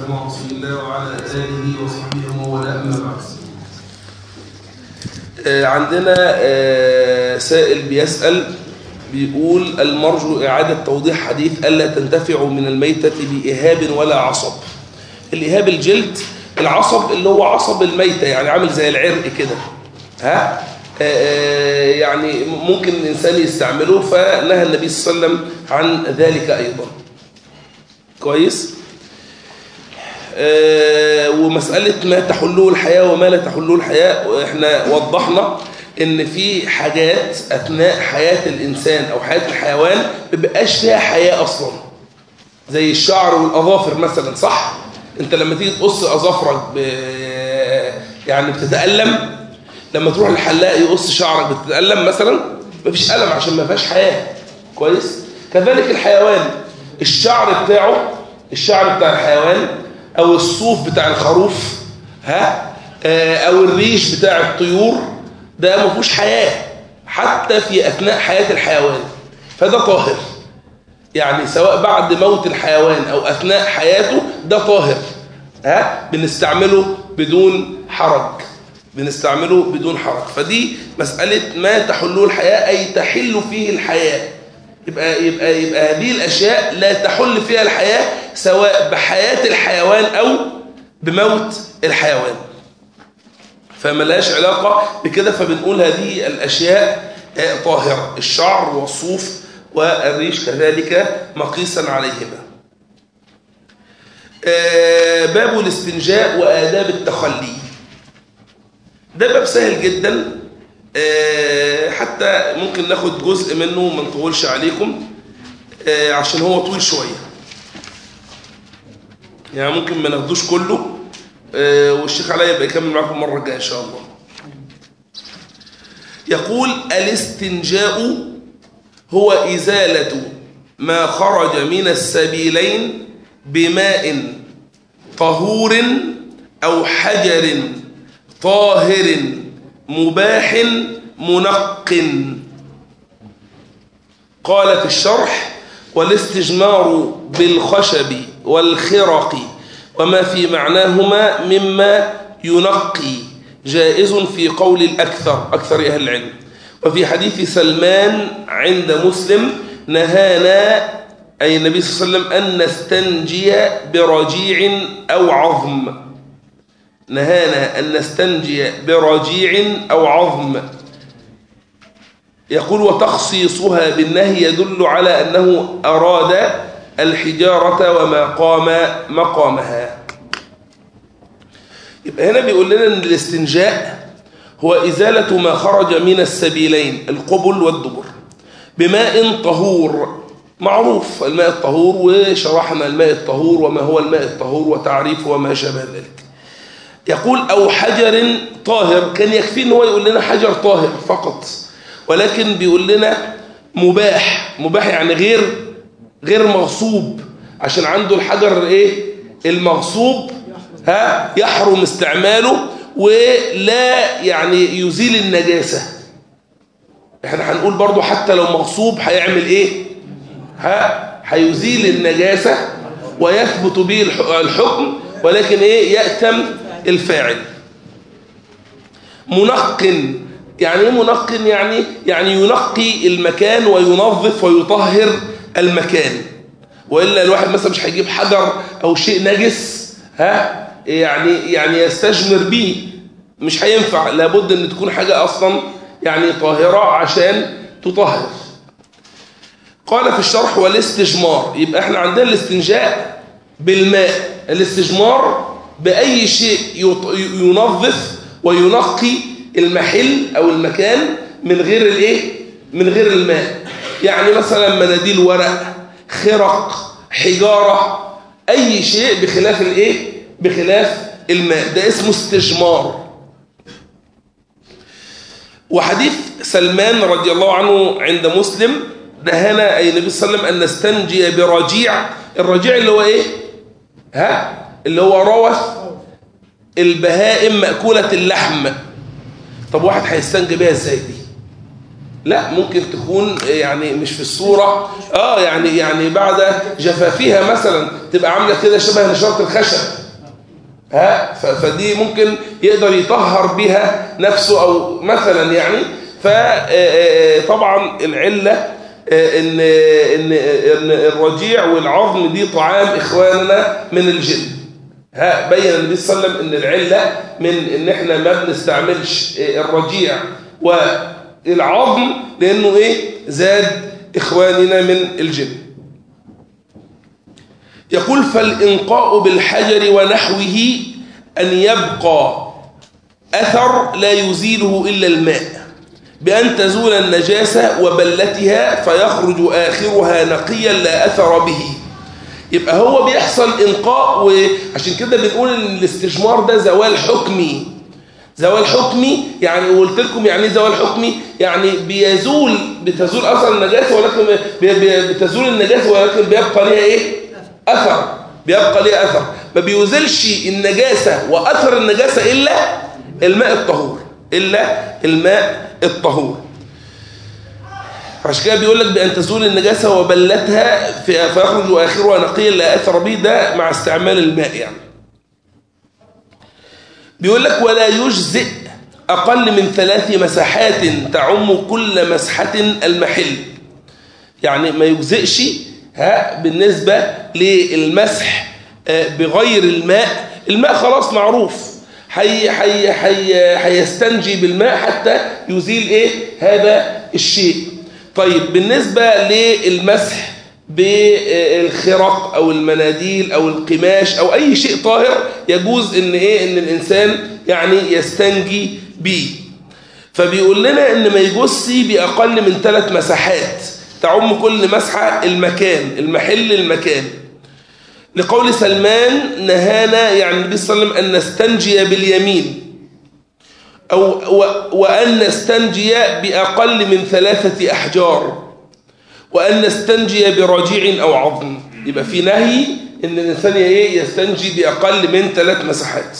مع رسول الله وعلى آله وصحبه ومن والاه أما بعد آه، عندنا آه، سائل بيسأل بيقول المرجو إعادة توضيح حديث ألا تنتفعوا من الميتة بإهاب ولا عصب الإهاب الجلد العصب اللي هو عصب الميتة يعني عامل زي العرق كده ها آه، يعني ممكن الإنسان يستعمله فنهى النبي صلى الله عليه وسلم عن ذلك أيضا كويس آه، ومسألة ما تحله الحياة وما لا تحله الحياة احنا وضحنا ان في حاجات اثناء حياة الانسان او حياة الحيوان ما بيبقاش فيها حياة اصلا زي الشعر والاظافر مثلا صح انت لما تيجي تقص اظافرك ب... يعني بتتألم لما تروح الحلاق يقص شعرك بتتألم مثلا مفيش ألم عشان ما فيهاش حياة كويس كذلك الحيوان الشعر بتاعه الشعر بتاع الحيوان او الصوف بتاع الخروف ها آه، او الريش بتاع الطيور ده ما فيهوش حياه حتى في اثناء حياه الحيوان فده طاهر يعني سواء بعد موت الحيوان او اثناء حياته ده طاهر ها بنستعمله بدون حرج بنستعمله بدون حرج فدي مساله ما تحله الحياه اي تحل فيه الحياه يبقى يبقى يبقى هذه الاشياء لا تحل فيها الحياه سواء بحياه الحيوان او بموت الحيوان فملهاش علاقه بكده فبنقول هذه الاشياء آه، طاهره الشعر والصوف والريش كذلك مقيسا عليهما آه، باب الاستنجاء وآداب التخلي ده باب سهل جدا آه، حتى ممكن ناخد جزء منه ما نطولش عليكم آه، عشان هو طويل شوية يعني ممكن ما ناخدوش كله آه، والشيخ علي يبقى يكمل معاكم المرة الجاية إن شاء الله يقول الاستنجاء هو إزالة ما خرج من السبيلين بماء طهور أو حجر طاهر مباح منق قال في الشرح والاستجمار بالخشب والخرق وما في معناهما مما ينقي جائز في قول الأكثر أكثر أهل العلم وفي حديث سلمان عند مسلم نهانا أي النبي صلى الله عليه وسلم أن نستنجي برجيع أو عظم نهانا أن نستنجي برجيع أو عظم يقول وتخصيصها بالنهي يدل على أنه أراد الحجارة وما قام مقامها يبقى هنا بيقول لنا أن الاستنجاء هو إزالة ما خرج من السبيلين القبل والدبر بماء طهور معروف الماء الطهور وشرحنا الماء الطهور وما هو الماء الطهور وتعريفه وما شابه ذلك يقول أو حجر طاهر كان يكفي ان هو يقول لنا حجر طاهر فقط ولكن بيقول لنا مباح مباح يعني غير غير مغصوب عشان عنده الحجر ايه المغصوب ها يحرم استعماله ولا يعني يزيل النجاسة احنا هنقول برضو حتى لو مغصوب هيعمل ايه ها هيزيل النجاسة ويثبت به الحكم ولكن ايه يأتم الفاعل منقن يعني ايه منقن يعني يعني ينقي المكان وينظف ويطهر المكان والا الواحد مثلا مش هيجيب حجر او شيء نجس ها يعني يعني يستجمر به مش هينفع لابد ان تكون حاجه اصلا يعني طاهره عشان تطهر قال في الشرح والاستجمار يبقى احنا عندنا الاستنجاء بالماء الاستجمار بأي شيء ينظف وينقي المحل أو المكان من غير الايه من غير الماء يعني مثلا مناديل ورق خرق حجارة أي شيء بخلاف الايه بخلاف الماء ده اسمه استجمار وحديث سلمان رضي الله عنه عند مسلم نهانا أي النبي صلى الله عليه وسلم أن نستنجي برجيع الرجيع اللي هو ايه ها اللي هو روث البهائم مأكولة اللحم طب واحد هيستنجي بيها ازاي دي لا ممكن تكون يعني مش في الصورة اه يعني يعني بعد جفافها مثلا تبقى عاملة كده شبه نشارة الخشب ها فدي ممكن يقدر يطهر بها نفسه او مثلا يعني فطبعا العلة ان ان ان الرجيع والعظم دي طعام اخواننا من الجن ها بين النبي صلى الله عليه وسلم ان العله من ان احنا ما بنستعملش الرجيع والعظم لانه ايه زاد اخواننا من الجن يقول فالانقاء بالحجر ونحوه ان يبقى اثر لا يزيله الا الماء بأن تزول النجاسة وبلتها فيخرج آخرها نقيا لا أثر به يبقى هو بيحصل إنقاء وعشان كده بنقول إن الاستجمار ده زوال حكمي زوال حكمي يعني قلت لكم يعني زوال حكمي يعني بيزول بتزول أثر النجاسة ولكن بتزول النجاسة ولكن بيبقى ليها إيه؟ أثر بيبقى ليها أثر ما بيزلش النجاسة وأثر النجاسة إلا الماء الطهور إلا الماء الطهور عشان كده بيقول لك بأن تزول النجاسة وبلتها فيخرج آخرها نقيا لا أثر به ده مع استعمال الماء يعني بيقول لك ولا يجزئ أقل من ثلاث مساحات تعم كل مسحة المحل يعني ما يجزئش ها بالنسبة للمسح بغير الماء الماء خلاص معروف حي حي حي هيستنجي بالماء حتى يزيل ايه هذا الشيء طيب بالنسبة للمسح بالخرق او المناديل او القماش او اي شيء طاهر يجوز ان ايه ان الانسان يعني يستنجي به فبيقول لنا ان ما يجوزش باقل من ثلاث مساحات تعم كل مسحة المكان المحل المكان لقول سلمان نهانا يعني النبي صلى الله عليه وسلم أن نستنجي باليمين أو وأن نستنجي بأقل من ثلاثة أحجار وأن نستنجي برجيع أو عظم يبقى في نهي إن الإنسان يستنجي بأقل من ثلاث مساحات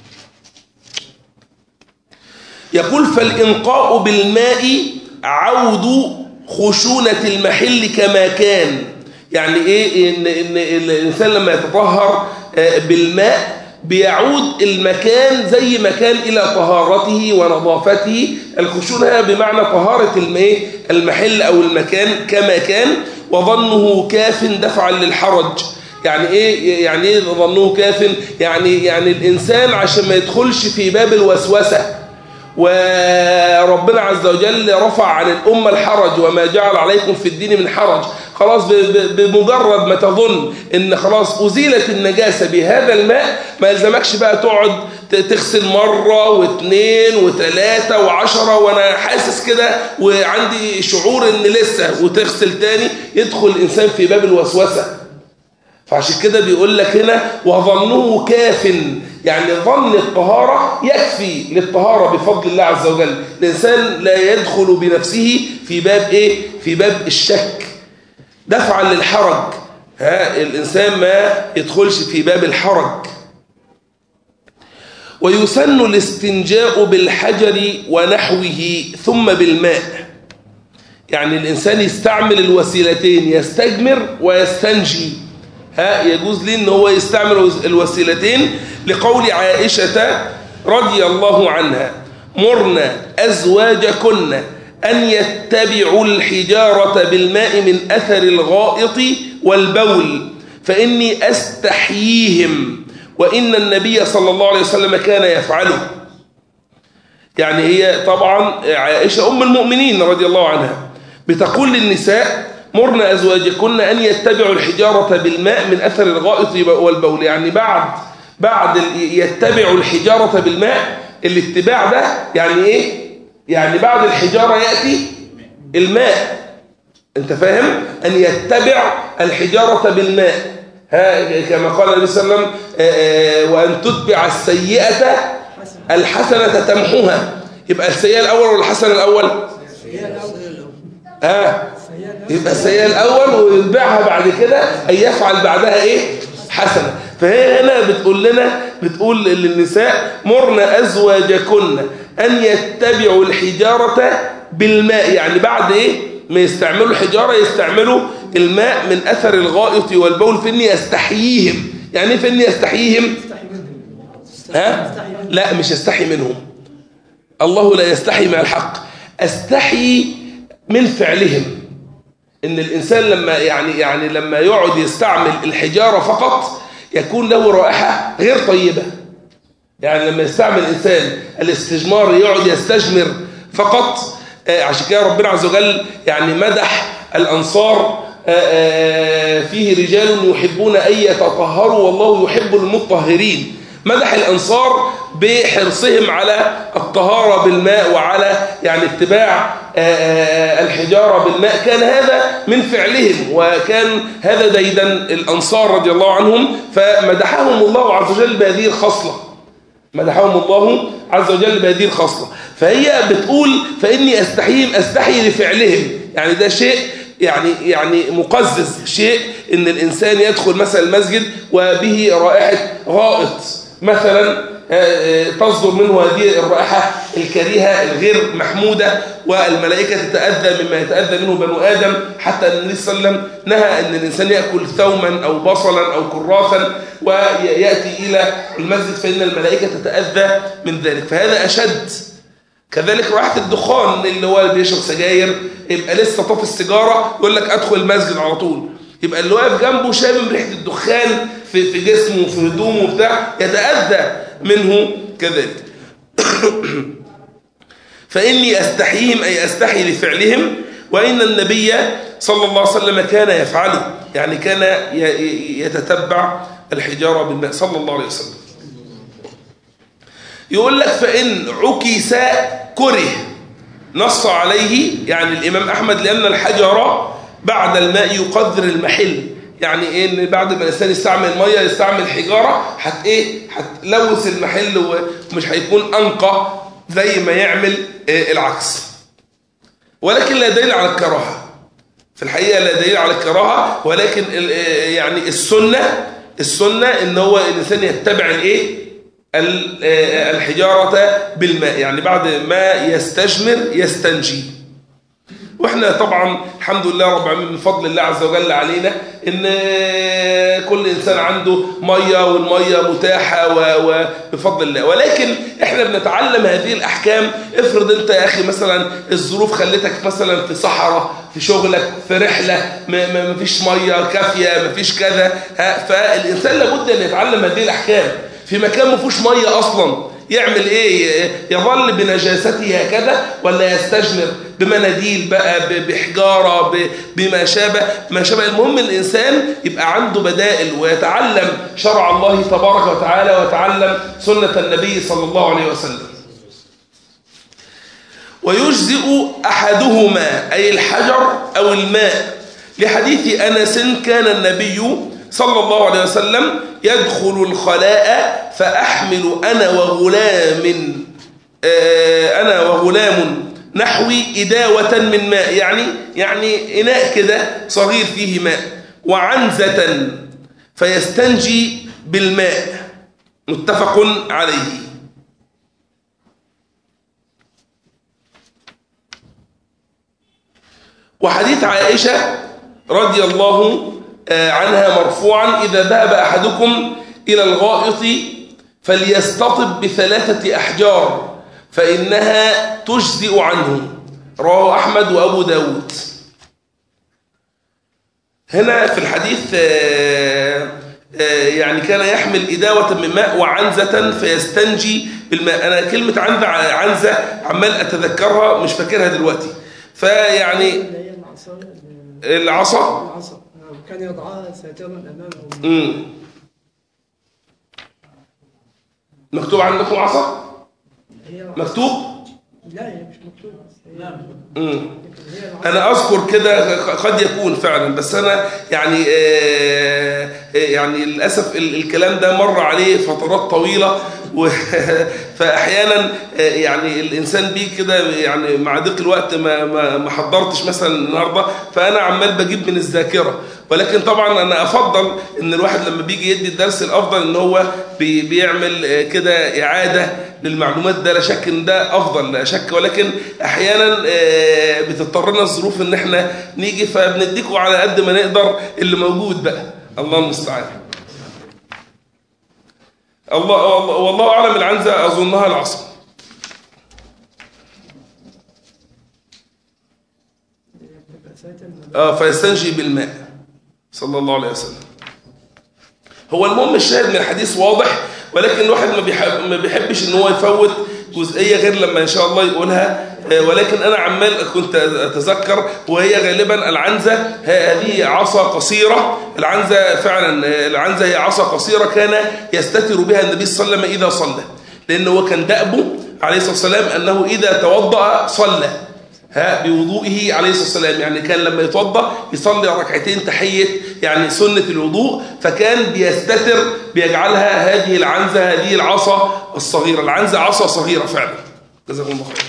يقول فالإنقاء بالماء عود خشونة المحل كما كان يعني ايه ان, إن الانسان لما يتطهر بالماء بيعود المكان زي ما كان الى طهارته ونظافته الخشونه بمعنى طهاره الماء المحل او المكان كما كان وظنه كاف دفعا للحرج يعني ايه يعني ايه ظنه كاف يعني يعني الانسان عشان ما يدخلش في باب الوسوسه وربنا عز وجل رفع عن الأمة الحرج وما جعل عليكم في الدين من حرج خلاص بمجرد ما تظن ان خلاص أزيلت النجاسة بهذا الماء ما يلزمكش بقى تقعد تغسل مرة واثنين وثلاثة وعشرة وانا حاسس كده وعندي شعور ان لسه وتغسل تاني يدخل الإنسان في باب الوسوسة فعشان كده بيقول لك هنا وظنه كاف يعني ظن الطهارة يكفي للطهارة بفضل الله عز وجل الإنسان لا يدخل بنفسه في باب إيه؟ في باب الشك دفعا للحرج ها الإنسان ما يدخلش في باب الحرج ويسن الاستنجاء بالحجر ونحوه ثم بالماء يعني الإنسان يستعمل الوسيلتين يستجمر ويستنجي ها يجوز لي ان هو يستعمل الوسيلتين لقول عائشة رضي الله عنها مرنا أزواجكن أن يتبعوا الحجارة بالماء من أثر الغائط والبول فإني أستحييهم وإن النبي صلى الله عليه وسلم كان يفعله يعني هي طبعا عائشة أم المؤمنين رضي الله عنها بتقول للنساء مرنا أزواجكن أن يتبعوا الحجارة بالماء من أثر الغائط والبول يعني بعد بعد يتبعوا الحجارة بالماء الاتباع ده يعني إيه؟ يعني بعد الحجارة يأتي الماء أنت فاهم؟ أن يتبع الحجارة بالماء ها كما قال النبي صلى الله عليه وسلم وأن تتبع السيئة الحسنة تمحوها يبقى السيئة الأول ولا الحسنة الأول؟ السيئة الأول آه يبقى السيئة الأول ويتبعها بعد كده أن يفعل بعدها إيه حسنة فهي هنا بتقول لنا بتقول للنساء مرن أزواجكن أن يتبعوا الحجارة بالماء يعني بعد ايه ما يستعملوا الحجارة يستعملوا الماء من أثر الغائط والبول فإني أستحييهم يعني ايه فإني أستحييهم ها؟ لا مش أستحي منهم الله لا يستحي من الحق أستحي من فعلهم إن الإنسان لما يعني يعني لما يقعد يستعمل الحجارة فقط يكون له رائحة غير طيبة يعني لما يستعمل الإنسان الاستجمار يقعد يستجمر فقط آه، عشان كده ربنا عز وجل يعني مدح الأنصار آه، آه، فيه رجال يحبون أن يتطهروا والله يحب المطهرين مدح الأنصار بحرصهم على الطهارة بالماء وعلى يعني اتباع آه، آه، الحجارة بالماء كان هذا من فعلهم وكان هذا ديدا الأنصار رضي الله عنهم فمدحهم الله عز وجل بهذه الخصلة مدحهم الله عز وجل بهذه الخصلة فهي بتقول فإني أستحيهم أستحي لفعلهم يعني ده شيء يعني يعني مقزز شيء ان الانسان يدخل مثلا المسجد وبه رائحه غائط مثلا آه، آه، تصدر منه هذه الرائحه الكريهه الغير محموده والملائكه تتاذى مما يتاذى منه بنو ادم حتى ان النبي صلى الله عليه وسلم نهى ان الانسان ياكل ثوما او بصلا او كرافا وياتي الى المسجد فان الملائكه تتاذى من ذلك فهذا اشد كذلك رائحة الدخان اللي هو اللي بيشرب سجاير يبقى لسه طاف السيجارة يقول لك ادخل المسجد على طول يبقى اللي واقف جنبه شامم ريحة الدخان في في جسمه وفي هدومه وبتاع يتأذى منه كذلك فإني أستحيهم أي أستحي لفعلهم وإن النبي صلى الله عليه وسلم كان يفعله يعني كان ي- ي- يتتبع الحجارة بالماء صلى الله عليه وسلم يقول لك فإن عكس كره نص عليه يعني الإمام أحمد لأن الحجر بعد الماء يقدر المحل يعني إيه إن بعد ما الإنسان يستعمل مية يستعمل حجارة هت إيه هتلوث المحل ومش هيكون أنقى زي ما يعمل إيه العكس ولكن لا دليل على الكراهة في الحقيقة لا دليل على الكراهة ولكن ال- يعني السنة السنة إن هو الإنسان يتبع الإيه ال- آه، الحجارة بالماء يعني بعد ما يستجمر يستنجي واحنا طبعا الحمد لله رب العالمين من فضل الله عز وجل علينا ان كل انسان عنده ميه والميه متاحه و- وبفضل الله ولكن احنا بنتعلم هذه الاحكام افرض انت يا اخي مثلا الظروف خلتك مثلا في صحراء في شغلك في رحله ما- ما ما فيش ميه كافيه ما فيش كذا ها، فالانسان لابد ان يتعلم هذه الاحكام في مكان ما فيهوش ميه اصلا يعمل ايه يظل بنجاسته هكذا ولا يستجمر بمناديل بقى ب- بحجاره ب- بما شابه ما شابه المهم الانسان يبقى عنده بدائل ويتعلم شرع الله تبارك وتعالى ويتعلم سنه النبي صلى الله عليه وسلم ويجزئ احدهما اي الحجر او الماء لحديث انس كان النبي صلى الله عليه وسلم يدخل الخلاء فاحمل انا وغلام آه، انا وغلام نحوي إداوة من ماء يعني يعني إناء كده صغير فيه ماء وعنزة فيستنجي بالماء متفق عليه وحديث عائشة رضي الله عنها مرفوعا إذا ذهب أحدكم إلى الغائط فليستطب بثلاثة أحجار فإنها تجزئ عنه رواه أحمد وأبو داود هنا في الحديث يعني كان يحمل إداوة من ماء وعنزة فيستنجي بالماء أنا كلمة عنزة عنزة عمال أتذكرها مش فاكرها دلوقتي فيعني العصا العصا كان يضعها ساترا امامه امم مكتوب عندكم عصا هي مكتوب لا هي مش مكتوبه بس هي امم هي العصا انا اذكر كده قد يكون فعلا بس انا يعني آه يعني للاسف ال- الكلام ده مر عليه فترات طويله و فاحيانا آه يعني الانسان بيه كده يعني مع ضيق الوقت ما ما ما حضرتش مثلا النهارده فانا عمال بجيب من الذاكره ولكن طبعا انا افضل ان الواحد لما بيجي يدي الدرس الافضل ان هو بي بيعمل آه، كده اعاده للمعلومات ده لا شك ان ده افضل لا شك ولكن احيانا آه، بتضطرنا الظروف ان احنا نيجي فبنديكوا على قد ما نقدر اللي موجود بقى الله المستعان الله والله- والله اعلم العنزه اظنها العصا بتبقى ساعتها اه فيستنجي بالماء صلى الله عليه وسلم هو المهم الشاهد من الحديث واضح ولكن الواحد ما بيحب ما بيحبش ان هو يفوت جزئيه غير لما ان شاء الله يقولها آه، ولكن انا عمال كنت اتذكر وهي غالبا العنزه هذه عصا قصيره العنزه فعلا آه، العنزه هي عصا قصيره كان يستتر بها النبي صلى الله عليه وسلم اذا صلى لانه هو كان دأبه عليه الصلاه والسلام انه اذا توضأ صلى ها بوضوئه عليه الصلاة والسلام يعني كان لما يتوضا يصلي ركعتين تحية يعني سنة الوضوء فكان بيستتر بيجعلها هذه العنزة هذه العصا الصغيرة العنزة عصا صغيرة فعلا جزاكم الله خير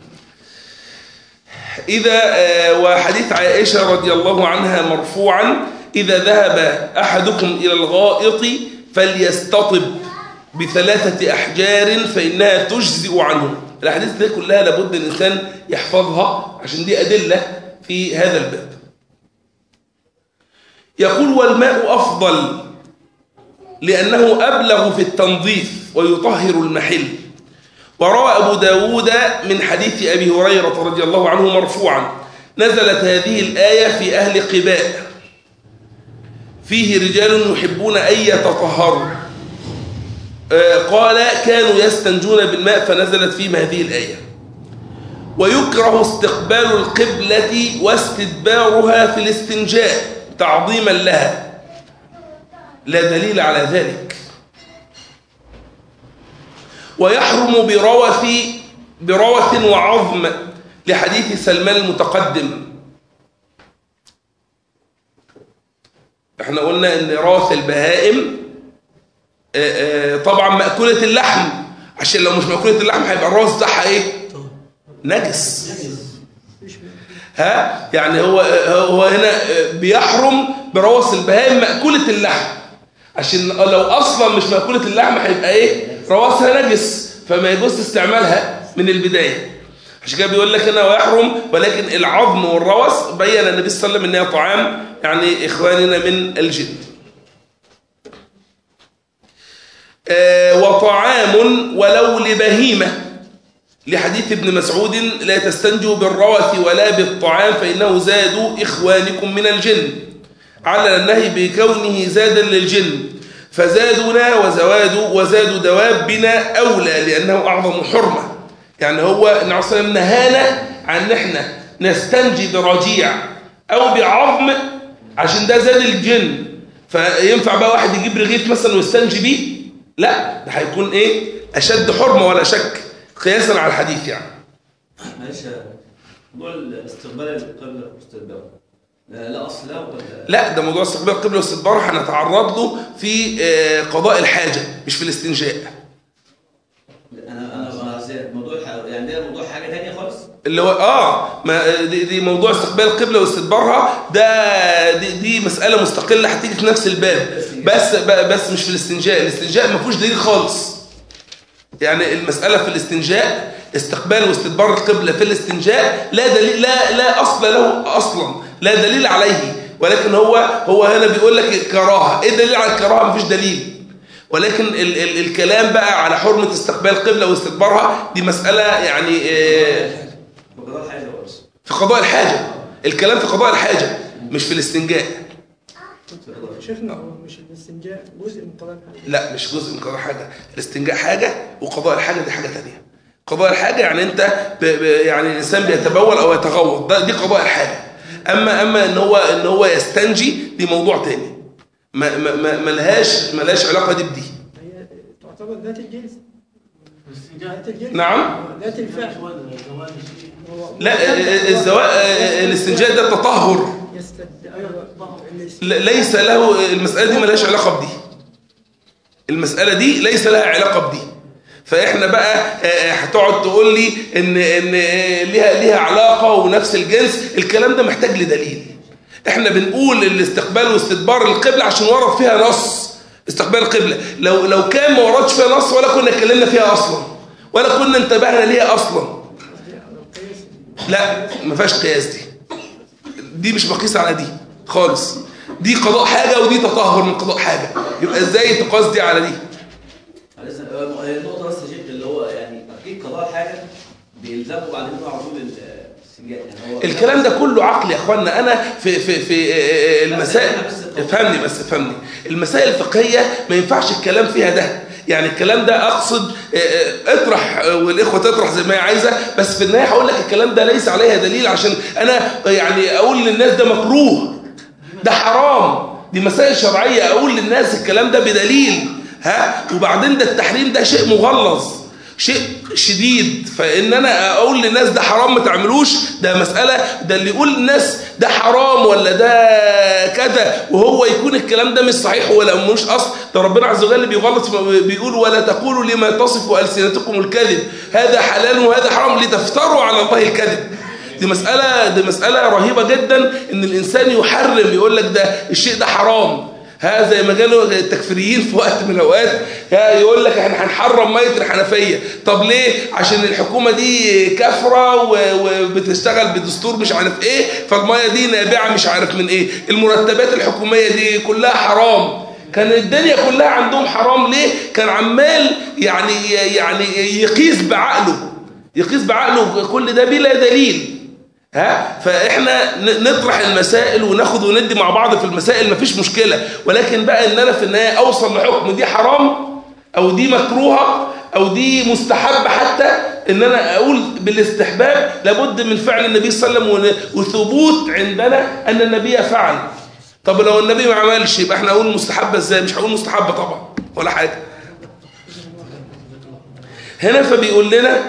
إذا آه، وحديث عائشة رضي الله عنها مرفوعا إذا ذهب أحدكم إلى الغائط فليستطب بثلاثة أحجار فإنها تجزئ عنه الأحاديث دي كلها لابد الإنسان يحفظها عشان دي أدلة في هذا الباب يقول والماء أفضل لأنه أبلغ في التنظيف ويطهر المحل وروى أبو داود من حديث أبي هريرة رضي الله عنه مرفوعا نزلت هذه الآية في أهل قباء فيه رجال يحبون أن يتطهروا آه، قال كانوا يستنجون بالماء فنزلت فيهم هذه الآية ويكره استقبال القبلة واستدبارها في الاستنجاء تعظيما لها لا دليل على ذلك ويحرم بروث بروث وعظم لحديث سلمان المتقدم احنا قلنا ان روث البهائم آه، آه، طبعا مأكولة اللحم عشان لو مش مأكولة اللحم هيبقى الروث بتاعها ايه نجس ها يعني هو هو هنا بيحرم بروث البهائم مأكولة اللحم عشان لو اصلا مش مأكولة اللحم هيبقى ايه روثها نجس فما يجوز استعمالها من البداية عشان كده بيقول لك هنا ويحرم ولكن العظم والروث بين النبي صلى الله عليه وسلم انها طعام يعني اخواننا من الجن آه، وطعام ولو لبهيمه لحديث ابن مسعود لا تستنجوا بالروث ولا بالطعام فإنه زاد إخوانكم من الجن على النهي بكونه زادا للجن فزادنا وزواد وزاد دوابنا أولى لأنه أعظم حرمة يعني هو النبي صلى الله عليه وسلم نهانا عن ان احنا نستنجي برجيع أو بعظم عشان ده زاد الجن فينفع بقى واحد يجيب رغيف مثلا ويستنجي بيه لا ده هيكون ايه أشد حرمة ولا شك قياسا على الحديث يعني معلش موضوع استقبال القبلة واستدبار لا لا اصل له ولا لا ده موضوع استقبال القبلة واستدبار هنتعرض له في آه، قضاء الحاجة مش في الاستنجاء انا انا زي- موضوع الح- يعني ده موضوع حاجه ثانيه خالص اللي هو اه ما دي, دي موضوع استقبال القبلة واستدبارها ده دي, دي مسألة مستقلة هتيجي في نفس الباب بس ب- بس مش في الاستنجاء الاستنجاء ما فيهوش دليل خالص يعني المسألة في الاستنجاء استقبال واستدبار القبلة في الاستنجاء لا دليل لا لا أصل له أصلا لا دليل عليه ولكن هو هو هنا بيقول لك كراهة إيه الدليل على الكراهة مفيش دليل ولكن ال ال الكلام بقى على حرمة استقبال القبلة واستدبارها دي مسألة يعني آه، بقدر حاجه خالص في قضاء الحاجة الكلام في قضاء الحاجة مش في الاستنجاء شفنا هو مش الاستنجاء جزء من قضاء الحاجة لا مش جزء من قضاء حاجة الاستنجاء حاجة وقضاء الحاجة دي حاجة تانية قضاء الحاجة يعني انت ب ب يعني الانسان بيتبول او يتغوط ده دي قضاء الحاجة اما اما ان هو ان هو يستنجي دي موضوع تاني ما ما ما ملهاش ملهاش علاقة دي بدي هي تعتبر ذات الجنس ذات الجنس نعم. ذات الفعل هو لا الزواء الاستنجاء ده تطهر يستد ايوه الاست- ل- ليس له المسألة دي ملهاش علاقة بدي المسألة دي ليس لها علاقة بدي فإحنا بقى آه، هتقعد تقول لي إن إن آه، ليها ليها علاقة ونفس الجنس الكلام ده محتاج لدليل احنا بنقول الاستقبال واستدبار القبلة عشان ورد فيها نص استقبال القبلة لو لو كان ما وردش فيها نص ولا كنا اتكلمنا فيها اصلا ولا كنا انتبهنا ليها اصلا قصدي على القياس لا ما فيهاش قياس دي دي مش مقيس على دي خالص دي قضاء حاجة ودي تطهر من قضاء حاجة يبقى ازاي تقاس دي على دي معلش هو- هي النقطة بس يا شيخ اللي هو يعني أكيد قضاء الحاجة بيلزموا بعد كده على طول السجاد يعني هو الكلام ده كله عقل يا اخوانا انا في في في آه، المسائل افهمني بس افهمني المسائل الفقهيه ما ينفعش الكلام فيها ده يعني الكلام ده اقصد آه، آه، اطرح آه، والاخوه تطرح زي ما هي عايزه بس في النهايه هقول لك الكلام ده ليس عليها دليل عشان انا يعني اقول للناس ده مكروه ده حرام دي مسائل شرعيه اقول للناس الكلام ده بدليل ها وبعدين ده التحريم ده شيء مغلظ شيء شديد فان انا اقول للناس ده حرام ما تعملوش ده مساله ده اللي يقول للناس ده حرام ولا ده كذا وهو يكون الكلام ده مش صحيح ولا مش اصل ده ربنا عز وجل بيغلط بيقول ولا تقولوا لما تصف السنتكم الكذب هذا حلال وهذا حرام لتفتروا على الله الكذب دي مسألة دي مسألة رهيبة جدا إن الإنسان يحرم يقول لك ده الشيء ده حرام ها زي ما قالوا التكفيريين في وقت من الأوقات ها يقول لك احنا هنحرم مية الحنفية طب ليه؟ عشان الحكومة دي كافرة و- وبتشتغل بدستور مش عارف ايه فالمية دي نابعة مش عارف من ايه المرتبات الحكومية دي كلها حرام كان الدنيا كلها عندهم حرام ليه؟ كان عمال يعني يعني يقيس بعقله يقيس بعقله كل ده بلا دليل ها فاحنا ن- نطرح المسائل وناخد وندي مع بعض في المسائل مفيش مشكله ولكن بقى ان انا في النهايه اوصل لحكم دي حرام او دي مكروهه او دي مستحبه حتى ان انا اقول بالاستحباب لابد من فعل النبي صلى الله عليه وسلم ون- وثبوت عندنا ان النبي فعل طب لو النبي ما عملش يبقى احنا هنقول مستحبه ازاي مش هقول مستحبه طبعا ولا حاجه هنا فبيقول لنا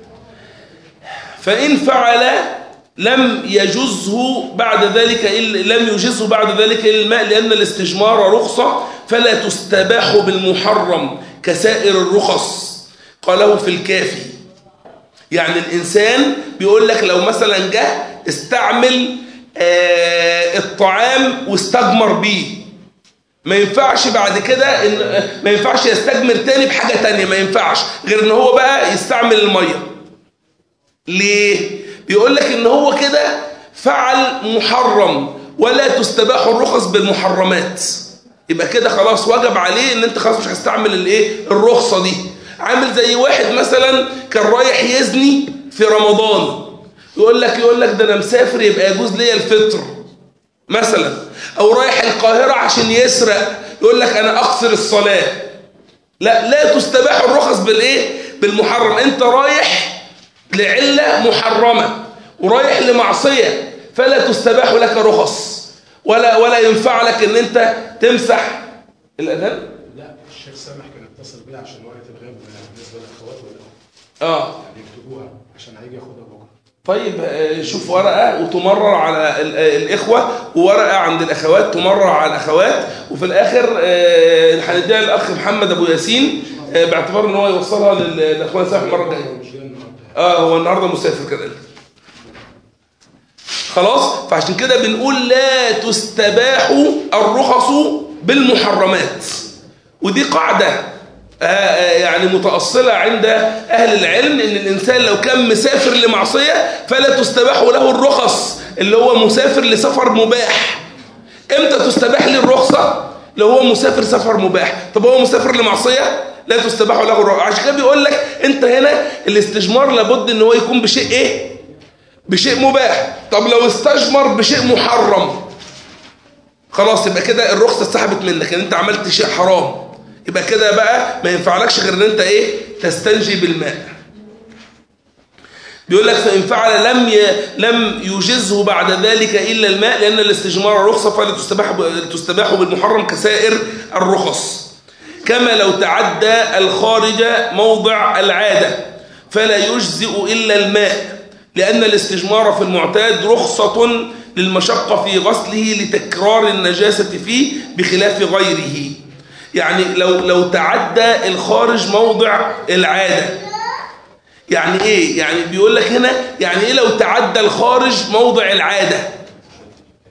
فإن فعل لم يجزه بعد ذلك إلا لم يجزه بعد ذلك إلا الماء لأن الاستجمار رخصة فلا تستباح بالمحرم كسائر الرخص قاله في الكافي يعني الإنسان بيقول لك لو مثلا جه استعمل آه، الطعام واستجمر بيه ما ينفعش بعد كده إن ما ينفعش يستجمر تاني بحاجة تانية ما ينفعش غير ان هو بقى يستعمل المية ليه؟ بيقول لك ان هو كده فعل محرم ولا تستباح الرخص بالمحرمات يبقى كده خلاص وجب عليه ان انت خلاص مش هستعمل الايه الرخصة دي عامل زي واحد مثلا كان رايح يزني في رمضان يقول لك يقول لك ده انا مسافر يبقى يجوز ليا الفطر مثلا او رايح القاهرة عشان يسرق يقول لك انا اقصر الصلاة لا لا تستباح الرخص بالايه بالمحرم انت رايح لعلة محرمة ورايح لمعصية فلا تستباح لك رخص ولا ولا ينفع لك ان انت تمسح الاذان لا الشيخ سامح كان اتصل بيا عشان ورقه الغياب بالنسبه للاخوات ولا اه يعني يكتبوها عشان هيجي ياخدها بكره طيب آه، شوف ورقة وتمرر على ال- آه، الإخوة وورقة عند الأخوات تمرر على الأخوات وفي الآخر آه، هنديها للأخ محمد أبو ياسين آه، باعتبار إن هو يوصلها لل- للأخوان سامح المرة الجاية مش جاي النهارده اه هو النهارده مسافر كده خلاص فعشان كده بنقول لا تستباح الرخص بالمحرمات ودي قاعدة آه، آه، يعني متأصلة عند أهل العلم إن الإنسان لو كان مسافر لمعصية فلا تستباح له الرخص اللي هو مسافر لسفر مباح امتى تستباح لي الرخصة لو هو مسافر سفر مباح طب هو مسافر لمعصية لا تستباح له الرخصة عشان كده بيقول لك انت هنا الاستجمار لابد ان هو يكون بشيء ايه بشيء مباح طب لو استجمر بشيء محرم خلاص يبقى كده الرخصة اتسحبت منك ان انت عملت شيء حرام يبقى كده بقى ما ينفعلكش غير ان انت ايه تستنجي بالماء بيقول لك فإن فعل لم ي... لم يجزه بعد ذلك إلا الماء لأن الاستجمار رخصة فلا تستباح ب... تستباح بالمحرم كسائر الرخص كما لو تعدى الخارج موضع العادة فلا يجزئ إلا الماء لأن الاستجمار في المعتاد رخصة للمشقة في غسله لتكرار النجاسة فيه بخلاف غيره يعني لو لو تعدى الخارج موضع العاده يعني ايه يعني بيقول لك هنا يعني ايه لو تعدى الخارج موضع العادة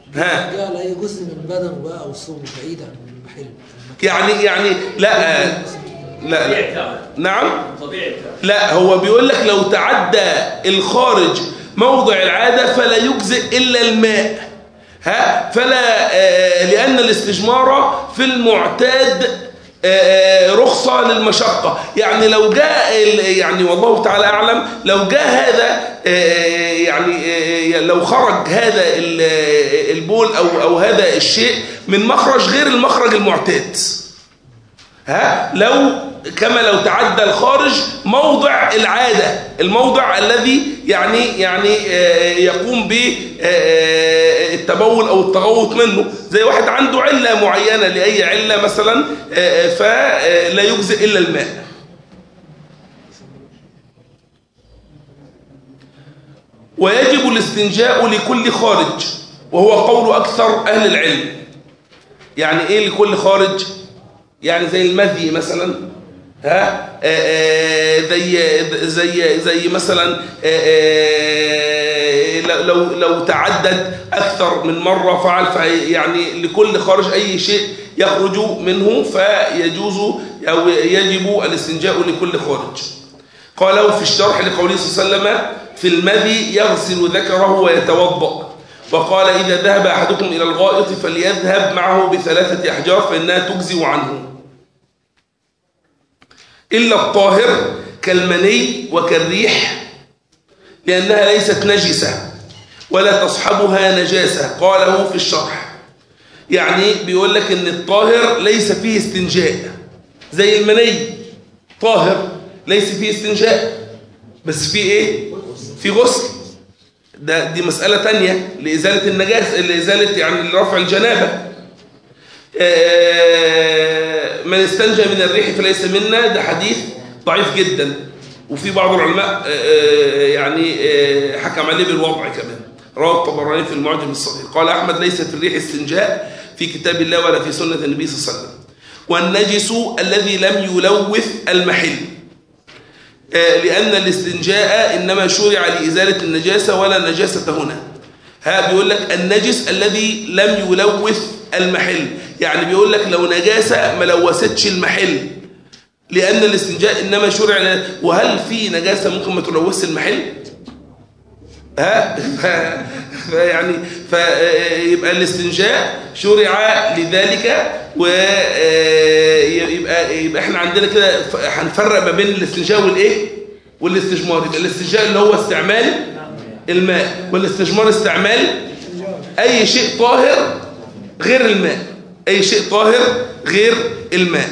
ها جاء على اي جزء من بدنه بقى او صوم بعيد عن المحل يعني يعني لا لا الطبيعي لا بتاعه نعم الطبيعي بتاعه لا هو بيقول لك لو تعدى الخارج موضع العادة فلا يجزئ إلا الماء ها فلا آه، لأن الاستجمار في المعتاد آه، رخصة للمشقة يعني لو جاء ال- يعني والله تعالى أعلم لو جاء هذا آه، يعني آه، لو خرج هذا ال- آه، البول أو أو هذا الشيء من مخرج غير المخرج المعتاد ها لو كما لو تعدى الخارج موضع العادة الموضع الذي يعني يعني آه، يقوم بالتبول أو التغوط منه زي واحد عنده علة معينة لأي علة مثلا آه، فلا يجزئ إلا الماء ويجب الاستنجاء لكل خارج وهو قول أكثر أهل العلم يعني إيه لكل خارج يعني زي المذي مثلا ها آه، آه، زي زي زي مثلا آه، آه، لو لو تعدد اكثر من مره فعل في يعني لكل خارج اي شيء يخرج منه فيجوز او يجب الاستنجاء لكل خارج قالوا في الشرح لقوله صلى الله عليه وسلم في المذي يغسل ذكره ويتوضأ وقال إذا ذهب أحدكم إلى الغائط فليذهب معه بثلاثة أحجار فإنها تجزي عنه إلا الطاهر كالمني وكالريح لأنها ليست نجسة ولا تصحبها نجاسة قاله في الشرح يعني بيقول لك ان الطاهر ليس فيه استنجاء زي المني طاهر ليس فيه استنجاء بس فيه ايه في غسل ده دي مسألة تانية لإزالة النجاسة لإزالة يعني لرفع الجنابة آه، من استنجى من الريح فليس منا ده حديث ضعيف جدا وفي بعض العلماء آه، آه، يعني آه، حكم عليه بالوضع كمان رواه الطبراني في المعجم الصغير قال أحمد ليس في الريح استنجاء في كتاب الله ولا في سنة النبي صلى الله عليه وسلم والنجس الذي لم يلوث المحل آه، لأن الاستنجاء إنما شرع لإزالة النجاسة ولا نجاسة هنا ها بيقول لك النجس الذي لم يلوث المحل يعني بيقول لك لو نجاسة ما لوثتش المحل لأن الاستنجاء إنما شرع ل- وهل في نجاسة ممكن ما تلوثش المحل ها ف- فيعني فيبقى الاستنجاء شرع لذلك ويبقى يبقى احنا عندنا كده ف- هنفرق ما بين الاستنجاء والايه والاستجمار يبقى الاستنجاء اللي هو استعمال الماء والاستجمار استعمال اي شيء طاهر غير الماء اي شيء طاهر غير الماء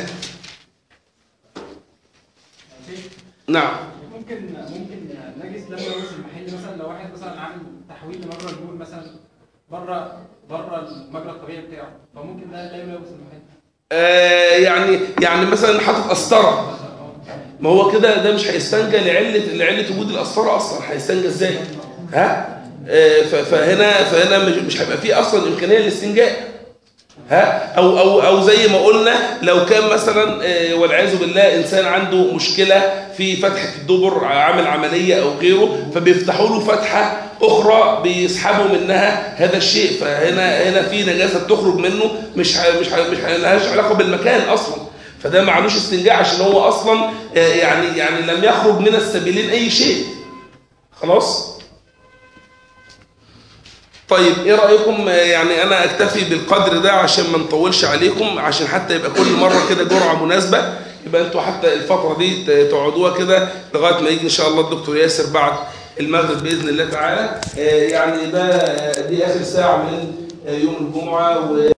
نعم ممكن ممكن نجس لما يوصل المحل مثلا لو واحد مثلا عامل تحويل لمجرى البول مثلا بره بره المجرى الطبيعي بتاعه فممكن ده لا يلوث المحل آه يعني يعني مثلا حاطط قسطره ما هو كده ده مش هيستنجى لعله لعله وجود القسطره اصلا هيستنجى ازاي ها آه ف- فهنا فهنا مش- مش هيبقى فيه اصلا امكانيه للاستنجاء ها او او او زي ما قلنا لو كان مثلا آه، والعياذ بالله انسان عنده مشكله في فتحه الدبر عامل عمليه او غيره فبيفتحوا له فتحه اخرى بيسحبوا منها هذا الشيء فهنا هنا في نجاسه بتخرج منه مش ه- مش ه- مش ه- لهاش علاقه بالمكان اصلا فده معلوش استنجاء عشان هو اصلا آه، يعني يعني لم يخرج من السبيلين اي شيء خلاص طيب ايه رايكم آه، يعني انا اكتفي بالقدر ده عشان ما نطولش عليكم عشان حتى يبقى كل مره كده جرعه مناسبه يبقى انتوا حتى الفتره دي ت- تقعدوها كده لغايه ما يجي ان شاء الله الدكتور ياسر بعد المغرب باذن الله تعالى آه، يعني ده دي اخر ساعه من آه، يوم الجمعه و